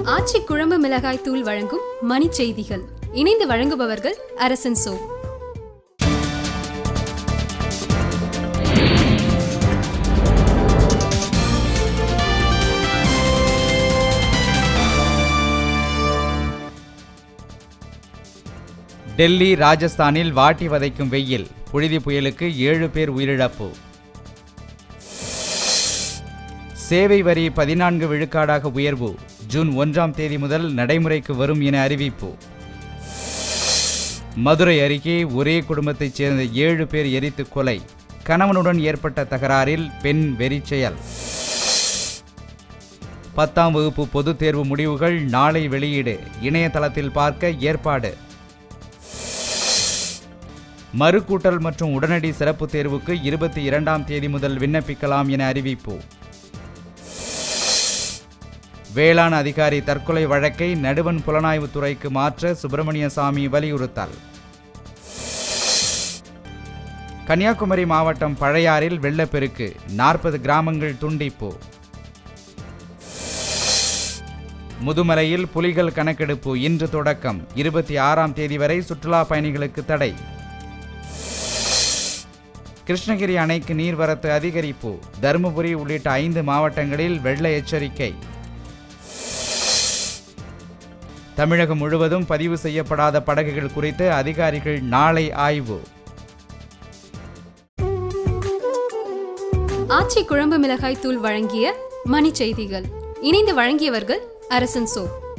ஆச்சி குழம்பு மிளகாய் தூள் வழங்கும் மணி செய்திகள் இணைந்து வழங்குபவர்கள் அரசன் சோ டெல்லி ராஜஸ்தானில் வாட்டி வதைக்கும் வெயில் புழுதி புயலுக்கு ஏழு பேர் உயிரிழப்பு சேவை வரி பதினான்கு விழுக்காடாக உயர்வு ஜூன் ஒன்றாம் தேதி முதல் நடைமுறைக்கு வரும் என அறிவிப்பு மதுரை அருகே ஒரே குடும்பத்தைச் சேர்ந்த ஏழு பேர் எரித்து கொலை கணவனுடன் ஏற்பட்ட தகராறில் பெண் வெறிச்செயல் பத்தாம் வகுப்பு பொதுத் தேர்வு முடிவுகள் நாளை வெளியீடு இணையதளத்தில் பார்க்க ஏற்பாடு மறுகூட்டல் மற்றும் உடனடி சிறப்பு தேர்வுக்கு இருபத்தி இரண்டாம் தேதி முதல் விண்ணப்பிக்கலாம் என அறிவிப்பு வேளாண் அதிகாரி தற்கொலை வழக்கை நடுவன் புலனாய்வுத் துறைக்கு மாற்ற சுப்பிரமணிய சாமி வலியுறுத்தல் கன்னியாகுமரி மாவட்டம் பழையாறில் வெள்ளப்பெருக்கு நாற்பது கிராமங்கள் துண்டிப்பு முதுமலையில் புலிகள் கணக்கெடுப்பு இன்று தொடக்கம் இருபத்தி ஆறாம் தேதி வரை சுற்றுலா பயணிகளுக்கு தடை கிருஷ்ணகிரி அணைக்கு நீர்வரத்து அதிகரிப்பு தருமபுரி உள்ளிட்ட ஐந்து மாவட்டங்களில் வெள்ள எச்சரிக்கை தமிழகம் முழுவதும் பதிவு செய்யப்படாத படகுகள் குறித்து அதிகாரிகள் நாளை ஆய்வு ஆச்சி குழம்பு மிளகாய் தூள் வழங்கிய மணி செய்திகள் இணைந்து வழங்கியவர்கள் அரசன் சோ